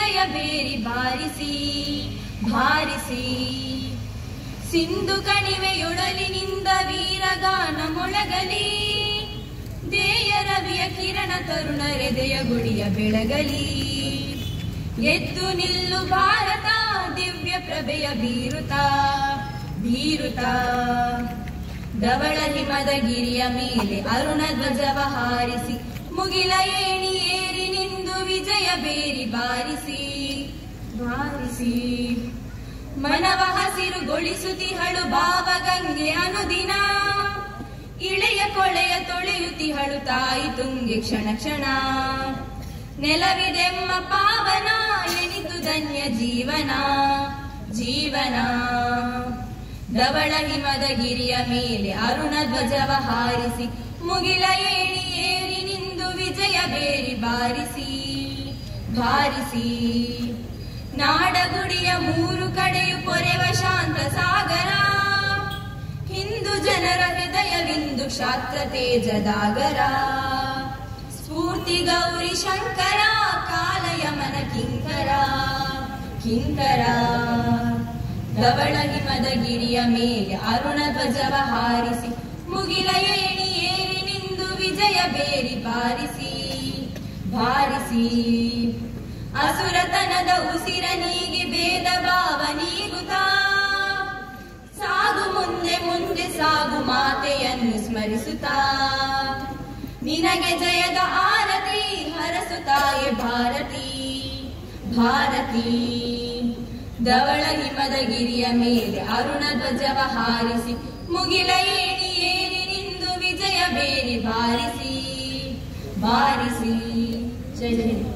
ವಿಜಯ ಬೇರಿ ಬಾರಿಸಿ ಬಾರಿಸಿ ಸಿಂಧು ಕಣಿವೆಯೊಡಲಿನಿಂದ ವೀರಗಾನ ಮೊಳಗಲಿ ದೇಯ ರವಿಯ ಕಿರಣ ತರುಣರೆದೆಯ ಗುಡಿಯ ಬೆಳಗಲಿ ಎದ್ದು ನಿಲ್ಲು ಭಾರತ ದಿವ್ಯ ಪ್ರಭೆಯ ಬೀರುತ ಬೀರುತ ಧವಳ ಹಿಮದ ಗಿರಿಯ ಮೇಲೆ ಅರುಣ ಧ್ವಜವ ಹಾರಿಸಿ ಮುಗಿಲ ಏಣಿ ಏರಿ ನಿಂದು ವಿಜಯ ಬೇರಿ ಬಾರಿಸಿ ಬಾರಿಸಿ ಮನವ ಹಸಿರುಗೊಳಿಸುತ್ತಿಹಳು ಭಾವಗಂಗೆ ಅನುದಿನ ಇಳೆಯ ಕೊಳೆಯ ತೊಳೆಯುತ್ತಿಹಳು ತಾಯಿ ತುಂಗೆ ಕ್ಷಣ ಕ್ಷಣ ನೆಲವಿದೆಮ್ಮ ಪಾವನ ಎನಿತು ಧನ್ಯ ಜೀವನ ಜೀವನ ಧವಳ ಹಿಮದ ಗಿರಿಯ ಮೇಲೆ ಅರುಣ ಧ್ವಜವ ಹಾರಿಸಿ ಮುಗಿಲ ಏಣಿ ಏರಿ ನಿಂದು ವಿಜಯ ಬೇರಿ ಬಾರಿಸಿ ಬಾರಿಸಿ ನಾಡಗುಡಿಯ ಮೂರು ಕಡೆಯು ಪೊರೆವ ಶಾಂತ ಸಾಗರ ಹಿಂದೂ ಜನರ ಹೃದಯವಿಂದು ಕ್ಷಾತ್ರ ತೇಜದಾಗರ ಸ್ಫೂರ್ತಿ ಗೌರಿ ಶಂಕರ ಕಾಲಯಮನ ಕಿಂಕರ ಕಿಂಕರ ಧವಳ ಹಿಮದ ಗಿರಿಯ ಮೇಲೆ ಅರುಣ ಧ್ವಜವ ಹಾರಿಸಿ ಮುಗಿಲ ಏಣಿ ಏರಿ ನಿಂದು ವಿಜಯ ಬೇರಿ ಬಾರಿಸಿ ಬಾರಿಸಿ ಅಸುರತನದ ಉಸಿರ ನೀಗಿ ಭೇದ ಭಾವ ನೀಗುತ್ತಾ ಸಾಗು ಮುಂದೆ ಮುಂದೆ ಸಾಗು ಮಾತೆಯನ್ನು ಸ್ಮರಿಸುತ್ತಾ ನಿನಗೆ ಜಯದ ಆರತಿ ಹರಸುತ್ತಾಯೆ ಭಾರತಿ ಭಾರತಿ ಧವಳ ಹಿಮದ ಗಿರಿಯ ಮೇಲೆ ಅರುಣ ಧ್ವಜವ ಹಾರಿಸಿ ಮುಗಿಲ ಏಣಿ ಏರಿ ನಿಂದು ವಿಜಯ ಬೇರಿ ಬಾರಿಸಿ ಬಾರಿಸಿ ಜಯ ಜಯ